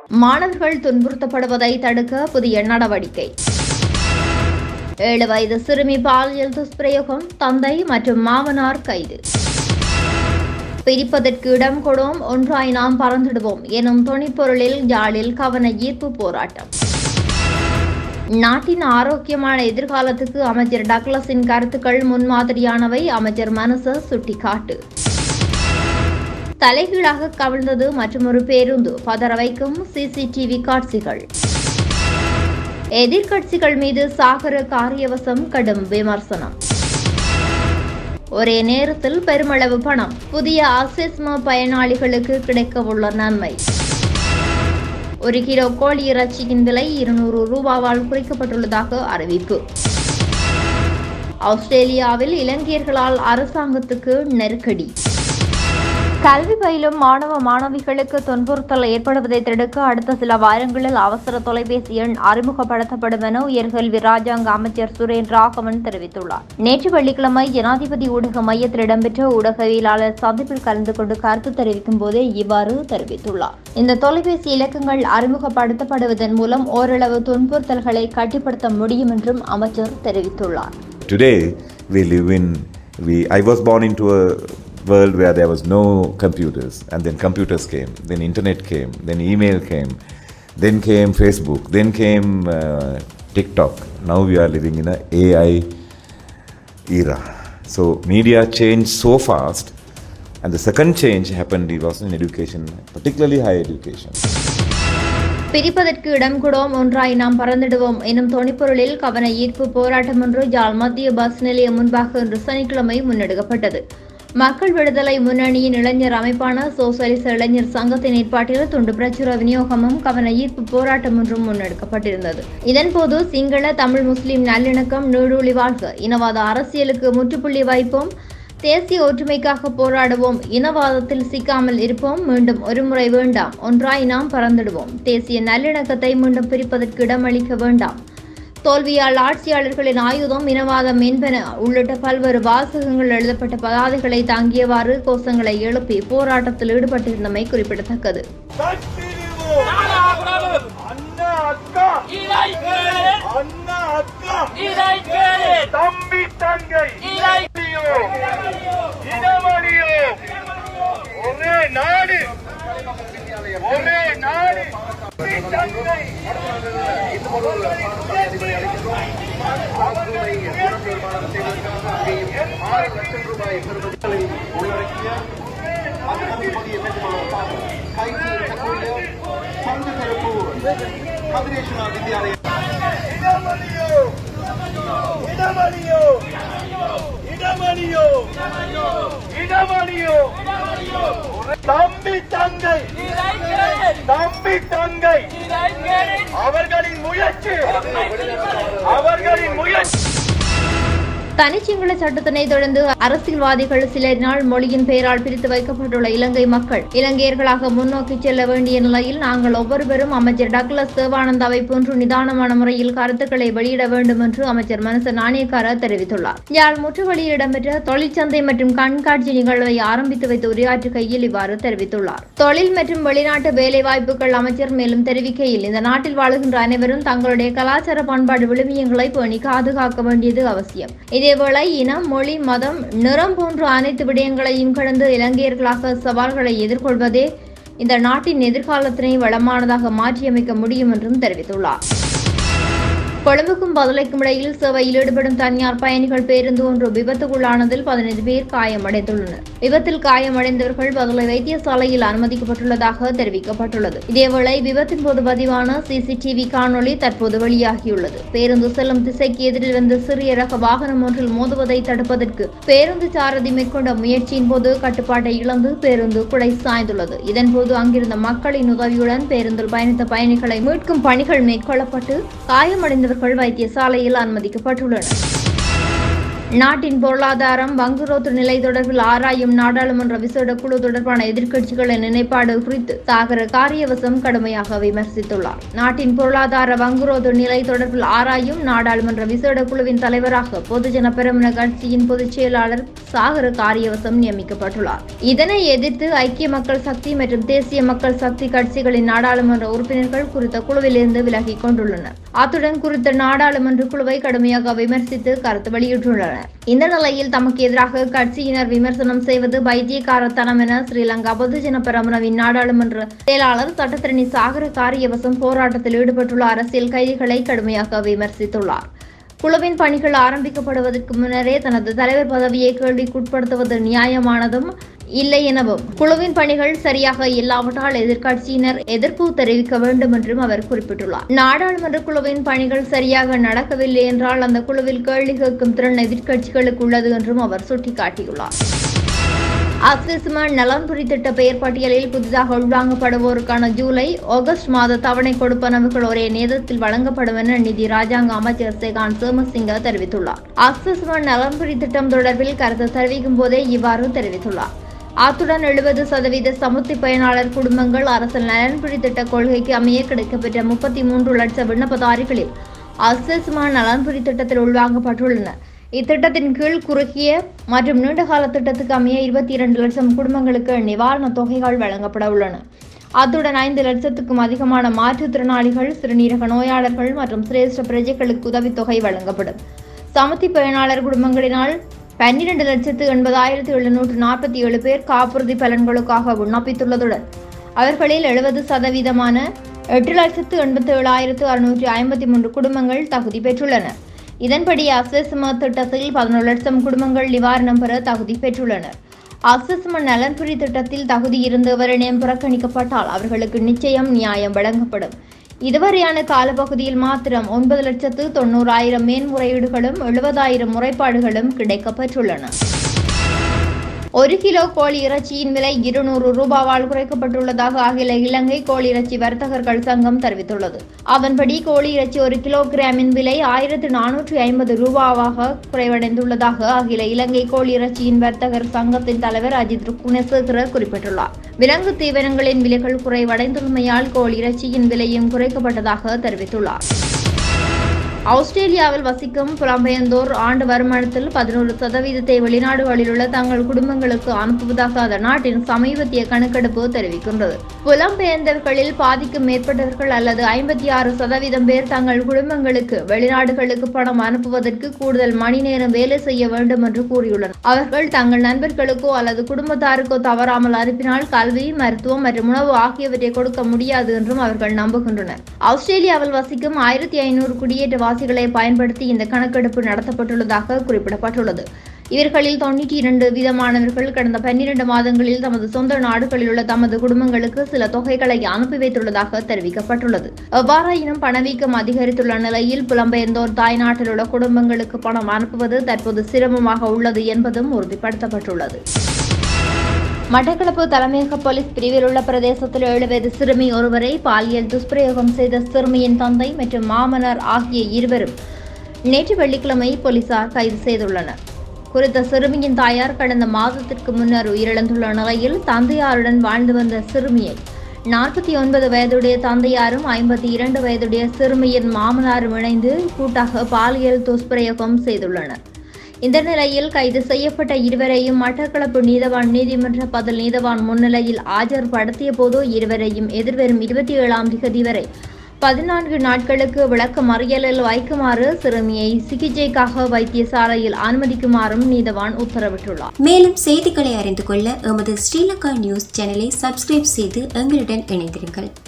மாணவர்கள் துன்புறுத்தப்படுவதை தடுக்க புதிய நடவடிக்கை ஏழு வயது சிறுமி பாலியல் துஷ்பிரயோகம் தந்தை மற்றும் மாமனார் கைது பிரிப்பதற்கு இடம் கொடும் ஒன்றாய் நாம் பறந்துடுவோம் எனும் துணிப்பொருளில் யாழில் கவன ஈர்ப்பு போராட்டம் நாட்டின் ஆரோக்கியமான எதிர்காலத்துக்கு அமைச்சர் டக்ளஸின் கருத்துக்கள் முன்மாதிரியானவை அமைச்சர் மனச சுட்டிக்காட்டு தலைகீழாக கவிழ்ந்தது மற்றொரு பேருந்து பதற வைக்கும் சிசிடிவி காட்சிகள் எதிர்க்கட்சிகள் மீது சாகர காரியவசம் கடும் விமர்சனம் ஒரே நேரத்தில் பெருமளவு பணம் புதிய அசெஸ்மா பயனாளிகளுக்கு கிடைக்கவுள்ள நன்மை ஒரு கிலோ கோழி இறைச்சியின் விலை இருநூறு ரூபாவால் குறைக்கப்பட்டுள்ளதாக அறிவிப்பு ஆஸ்திரேலியாவில் இலங்கையர்களால் அரசாங்கத்துக்கு நெருக்கடி கல்வி பயிலும் மாணவ மாணவிகளுக்கு துன்புறுத்தல் ஏற்படுவதை தடுக்க அடுத்த சில வாரங்களில் அவசர தொலைபேசி எண் அறிமுகப்படுத்தப்படும் என உயர்கல்வி ராஜாங்க அமைச்சர் சுரேன் ராகவன் தெரிவித்துள்ளார் நேற்று வெள்ளிக்கிழமை ஜனாதிபதி ஊடக மையத்தில் இடம்பெற்ற ஊடகவியலாளர் சந்திப்பில் கலந்து கொண்டு கருத்து தெரிவிக்கும் போதே இவ்வாறு தெரிவித்துள்ளார் இந்த தொலைபேசி இலக்கங்கள் அறிமுகப்படுத்தப்படுவதன் மூலம் ஓரளவு துன்புறுத்தல்களை கட்டுப்படுத்த முடியும் என்றும் அமைச்சர் தெரிவித்துள்ளார் Today, we live in. We, I was born into a world where there was no computers, and then computers came, then internet came, then email came, then came Facebook, then came uh, TikTok. Now we are living in a AI era. So media changed so fast, and the second change happened it was in education, particularly higher education. பிரிப்பதற்கு இடம் கொடோம் ஒன்றாய் நாம் பறந்திடுவோம் எனும் தொனிப்பொருளில் கவன ஈர்ப்பு போராட்டம் ஒன்று யாழ் மத்திய பஸ் நிலையம் முன்பாக இன்று சனிக்கிழமை முன்னெடுக்கப்பட்டது மக்கள் விடுதலை முன்னணியின் இளைஞர் அமைப்பான சோசலிச இளைஞர் சங்கத்தின் ஏற்பாட்டில் துண்டு பிரச்சுர விநியோகமும் கவன ஈர்ப்பு போராட்டம் ஒன்றும் முன்னெடுக்கப்பட்டிருந்தது இதன்போது சிங்கள தமிழ் முஸ்லிம் நல்லிணக்கம் நீடூழி வாழ்க இனவாத அரசியலுக்கு முற்றுப்புள்ளி வைப்போம் தேசிய ஒற்றுமைக்காக போராடுவோம் இனவாதத்தில் சிக்காமல் இருப்போம் மீண்டும் ஒருமுறை வேண்டாம் ஒன்றாய் நாம் பறந்துடுவோம் தேசிய நல்லிணக்கத்தை மீண்டும் பிரிப்பதற்கு இடமளிக்க வேண்டாம் தோல்வியால் ஆட்சியாளர்களின் ஆயுதம் இனவாதம் என்பன உள்ளிட்ட பல்வேறு வாசகங்கள் எழுதப்பட்ட பதாதைகளை தாங்கியவாறு கோஷங்களை எழுப்பி போராட்டத்தில் ஈடுபட்டிருந்தமை குறிப்பிடத்தக்கது அண்ணா அக்கா அண்ணா அக்கா தம்பி தங்கை இனமணியோ ஒரே நாடு ஒரே நாடு தம்பி தங்கை இடமணியோ இடமணியோ இடமணியோ இடமணியோ தம்பி தங்கை தம்பி தங்கை அவர்களின் முயற்சி அவர்களின் முயற்சி தனிச்சிங்கள சட்டத்தினை தொடர்ந்து அரசியல்வாதிகள் சிலரினால் மொழியின் பெயரால் பிரித்து வைக்கப்பட்டுள்ள இலங்கை மக்கள் இலங்கையர்களாக முன்னோக்கி செல்ல வேண்டிய நிலையில் நாங்கள் ஒவ்வொருவரும் அமைச்சர் டக்ளஸ் தேவானந்தாவை போன்று நிதானமான முறையில் கருத்துக்களை வெளியிட வேண்டும் என்று அமைச்சர் மனச நாணயக்கார தெரிவித்துள்ளார் யாழ் முற்றுவழியில் இடம்பெற்ற தொழிற்சந்தை மற்றும் கண்காட்சி நிகழ்வை ஆரம்பித்து வைத்து உரையாற்றுகையில் இவ்வாறு தெரிவித்துள்ளார் தொழில் மற்றும் வெளிநாட்டு வேலைவாய்ப்புகள் அமைச்சர் மேலும் தெரிவிக்கையில் இந்த நாட்டில் வாழுகின்ற அனைவரும் தங்களுடைய கலாச்சார பண்பாடு விழுமியங்களை பேணி பாதுகாக்க வேண்டியது அவசியம் இதேவேளை இனம் மொழி மதம் நிறம் போன்ற அனைத்து விடயங்களையும் கடந்து இலங்கையர்களாக சவால்களை எதிர்கொள்வதே இந்த நாட்டின் எதிர்காலத்தினை வளமானதாக மாற்றியமைக்க முடியும் என்றும் தெரிவித்துள்ளார் கொழும்புக்கும் பதுளைக்கும் இடையில் சேவையில் ஈடுபடும் தனியார் பயணிகள் பேருந்து ஒன்று விபத்துக்குள்ளானதில் பதினைந்து பேர் காயமடைந்துள்ளனர் விபத்தில் காயமடைந்தவர்கள் பதுளை வைத்தியசாலையில் அனுமதிக்கப்பட்டுள்ளதாக தெரிவிக்கப்பட்டுள்ளது இதேவேளை விபத்தின் போது பதிவான சிசிடிவி காணொளி தற்போது வெளியாகியுள்ளது பேருந்து செல்லும் திசைக்கு எதிரில் வந்த சிறிய ரக வாகனம் ஒன்றில் மோதுவதை தடுப்பதற்கு பேருந்து சாரதி மேற்கொண்ட முயற்சியின் போது கட்டுப்பாட்டை இழந்து பேருந்து குடை சாய்ந்துள்ளது இதன்போது அங்கிருந்த மக்களின் உதவியுடன் பேருந்தில் பயணித்த பயணிகளை மீட்கும் பணிகள் மேற்கொள்ளப்பட்டு காயமடைந்தவர்கள் வைத்தியசாலையில் அனுமதிக்கப்பட்டுள்ளனர் நாட்டின் பொருளாதாரம் வங்குரோத்து நிலை தொடர்பில் ஆராயும் நாடாளுமன்ற விசேட குழு தொடர்பான எதிர்க்கட்சிகளின் நிலைப்பாடு குறித்து சாகர காரியவசம் கடுமையாக விமர்சித்துள்ளார் நாட்டின் பொருளாதார வங்குரோத்து நிலை தொடர்பில் ஆராயும் நாடாளுமன்ற விசேட குழுவின் தலைவராக பொதுஜன பெரமுன கட்சியின் பொதுச் செயலாளர் சாகர காரியவசம் நியமிக்கப்பட்டுள்ளார் இதனை எதிர்த்து ஐக்கிய மக்கள் சக்தி மற்றும் தேசிய மக்கள் சக்தி கட்சிகளின் நாடாளுமன்ற உறுப்பினர்கள் குறித்த குழுவிலிருந்து விலகிக் கொண்டுள்ளனர் அத்துடன் குறித்த நாடாளுமன்ற குழுவை கடுமையாக விமர்சித்து கருத்து வெளியிட்டுள்ளனர் இந்த நிலையில் தமக்கு எதிராக கட்சியினர் விமர்சனம் செய்வது பைத்தியக்காரத்தனம் என ஸ்ரீலங்கா பொதுஜன பெரமுனவின் நாடாளுமன்ற செயலாளர் சட்டத்திரணி சாகர காரியவசம் போராட்டத்தில் ஈடுபட்டுள்ள அரசியல் கைதிகளை கடுமையாக விமர்சித்துள்ளார் குழுவின் பணிகள் ஆரம்பிக்கப்படுவதற்கு முன்னரே தனது தலைவர் பதவியை கேள்விக்குட்படுத்துவது நியாயமானதும் இல்லை எனவும் குழுவின் பணிகள் சரியாக இல்லாவிட்டால் எதிர்க்கட்சியினர் எதிர்ப்பு தெரிவிக்க வேண்டும் என்றும் அவர் குறிப்பிட்டுள்ளார் நாடாளுமன்ற குழுவின் பணிகள் சரியாக நடக்கவில்லை என்றால் அந்த குழுவில் கேள்வி கேட்கும் திறன் எதிர்க்கட்சிகளுக்கு உள்ளது என்றும் அவர் சுட்டிக்காட்டியுள்ளார் அஸ்விஸ்மான் நலன்புரி திட்ட பெயர் பட்டியலில் புதிதாக உள்வாங்கப்படுவோருக்கான ஜூலை ஆகஸ்ட் மாத தவணை கொடுப்பனவுகள் ஒரே நேரத்தில் வழங்கப்படும் என நிதி ராஜாங்க அமைச்சர் சேகான் சோமசிங்க தெரிவித்துள்ளார் அஸ்விஸ்மான் நலன்புரி திட்டம் தொடர்பில் கருத்து தெரிவிக்கும் போதே இவ்வாறு தெரிவித்துள்ளார் அத்துடன் எழுபது சதவீத சமுத்தி பயனாளர் குடும்பங்கள் அரசு நலன்புரி திட்ட கொள்கைக்கு அமைய கிடைக்கப்பெற்ற முப்பத்தி மூன்று லட்சம் விண்ணப்பதாரிகளில் அஸ்விஸ்மான் நலன்புரி திட்டத்தில் உள்வாங்கப்பட்டுள்ளனர் இத்திட்டத்தின் கீழ் குறுகிய மற்றும் நீண்டகால திட்டத்துக்கு அமைய இருபத்தி இரண்டு லட்சம் குடும்பங்களுக்கு நிவாரணத் தொகைகள் வழங்கப்பட உள்ளன அத்துடன் ஐந்து லட்சத்துக்கும் அதிகமான மாற்றுத்திறனாளிகள் சிறுநீரக நோயாளர்கள் மற்றும் சிரேஷ்ட பிரஜைகளுக்கு உதவித்தொகை வழங்கப்படும் சமத்தி பயனாளர் குடும்பங்களினால் பன்னிரண்டு லட்சத்து எண்பதாயிரத்து எழுநூற்று நாற்பத்தி ஏழு பேர் காப்புறுதி பலன்களுக்காக விண்ணப்பித்துள்ளதுடன் அவர்களில் எழுபது சதவீதமான எட்டு லட்சத்து எண்பத்தி ஏழாயிரத்து அறுநூற்றி ஐம்பத்தி மூன்று குடும்பங்கள் தகுதி பெற்றுள்ளன இதன்படி அஸ்வசம திட்டத்தில் பதினொரு லட்சம் குடும்பங்கள் நிவாரணம் பெற தகுதி பெற்றுள்ளனர் அஸ்வசம நலன்புரி திட்டத்தில் தகுதி இருந்தவரிடம் புறக்கணிக்கப்பட்டால் அவர்களுக்கு நிச்சயம் நியாயம் வழங்கப்படும் இதுவரையான காலப்பகுதியில் மாத்திரம் ஒன்பது லட்சத்து தொண்ணூறாயிரம் மேன்முறையீடுகளும் எழுபதாயிரம் முறைப்பாடுகளும் கிடைக்கப்பெற்றுள்ளன ஒரு கிலோ கோழி இறைச்சியின் விலை இருநூறு ரூபாவால் குறைக்கப்பட்டுள்ளதாக அகில இலங்கை கோழி இறைச்சி வர்த்தகர்கள் சங்கம் தெரிவித்துள்ளது அதன்படி கோழி இறைச்சி ஒரு கிலோகிராமின் விலை ஆயிரத்து நானூற்றி ஐம்பது ரூபாவாக குறைவடைந்துள்ளதாக அகில இலங்கை கோழி இறைச்சியின் வர்த்தகர் சங்கத்தின் தலைவர் அஜித் குணசேகர குறிப்பிட்டுள்ளார் விலங்கு தீவனங்களின் விலைகள் குறைவடைந்துள்ளமையால் கோழி இறைச்சியின் விலையும் குறைக்கப்பட்டதாக தெரிவித்துள்ளார் ஆஸ்திரேலியாவில் வசிக்கும் புலம்பெயர்ந்தோர் ஆண்டு வருமானத்தில் பதினோரு சதவீதத்தை வெளிநாடுகளில் உள்ள தங்கள் குடும்பங்களுக்கு அனுப்புவதாக அந்த நாட்டின் சமீபத்திய கணக்கெடுப்பு தெரிவிக்கின்றது புலம்பெயர்ந்தவர்களில் பாதிக்கும் மேற்பட்டவர்கள் அல்லது ஐம்பத்தி ஆறு சதவீதம் பேர் தங்கள் குடும்பங்களுக்கு வெளிநாடுகளுக்கு பணம் அனுப்புவதற்கு கூடுதல் மணி நேரம் வேலை செய்ய வேண்டும் என்று கூறியுள்ளனர் அவர்கள் தங்கள் நண்பர்களுக்கோ அல்லது குடும்பத்தாருக்கோ தவறாமல் அனுப்பினால் கல்வி மருத்துவம் மற்றும் உணவு ஆகியவற்றை கொடுக்க முடியாது என்றும் அவர்கள் நம்புகின்றனர் ஆஸ்திரேலியாவில் வசிக்கும் ஆயிரத்தி ஐநூறு குடியேற்ற வாசிகளை பயன்படுத்தி இந்த கணக்கெடுப்பு நடத்தப்பட்டுள்ளதாக குறிப்பிடப்பட்டுள்ளது இவர்களில் தொண்ணூற்றி இரண்டு வீதமானவர்கள் கடந்த பன்னிரண்டு மாதங்களில் தமது சொந்த நாடுகளில் உள்ள தமது குடும்பங்களுக்கு சில தொகைகளை அனுப்பி வைத்துள்ளதாக தெரிவிக்கப்பட்டுள்ளது எவ்வாறாயினும் பணவீக்கம் அதிகரித்துள்ள நிலையில் புலம்பெயர்ந்தோர் தாய்நாட்டில் உள்ள குடும்பங்களுக்கு பணம் அனுப்புவது தற்போது சிரமமாக உள்ளது என்பதும் உறுதிப்படுத்தப்பட்டுள்ளது மட்டக்களப்பு தலைமையக போலீஸ் பிரிவில் உள்ள பிரதேசத்தில் ஏழு வயது சிறுமி ஒருவரை பாலியல் துஷ்பிரயோகம் செய்த சிறுமியின் தந்தை மற்றும் மாமனார் ஆகிய இருவரும் நேற்று வெள்ளிக்கிழமை போலீசார் கைது செய்துள்ளனர் குறித்த சிறுமியின் தாயார் கடந்த மாதத்திற்கு முன்னர் உயிரிழந்துள்ள நிலையில் தந்தையாருடன் வாழ்ந்து வந்த சிறுமியை நாற்பத்தி ஒன்பது வயதுடைய தந்தையாரும் ஐம்பத்தி இரண்டு வயதுடைய சிறுமியின் மாமனாரும் இணைந்து கூட்டாக பாலியல் துஷ்பிரயோகம் செய்துள்ளனர் இந்த நிலையில் கைது செய்யப்பட்ட இருவரையும் மட்டக்களப்பு நீதவான் நீதிமன்ற பதில் நீதவான் முன்னிலையில் ஆஜர்படுத்திய போது இருவரையும் எதிர்வரும் இருபத்தி ஏழாம் திகதி வரை பதினான்கு நாட்களுக்கு விளக்க மறியலில் வைக்குமாறு சிறுமியை சிகிச்சைக்காக வைத்தியசாலையில் அனுமதிக்குமாறும் நீதவான் உத்தரவிட்டுள்ளார் மேலும் செய்திகளை அறிந்து கொள்ள எமது ஸ்ரீலங்கா நியூஸ் சேனலை சப்ஸ்கிரைப் செய்து எங்களுடன் இணைந்திருங்கள்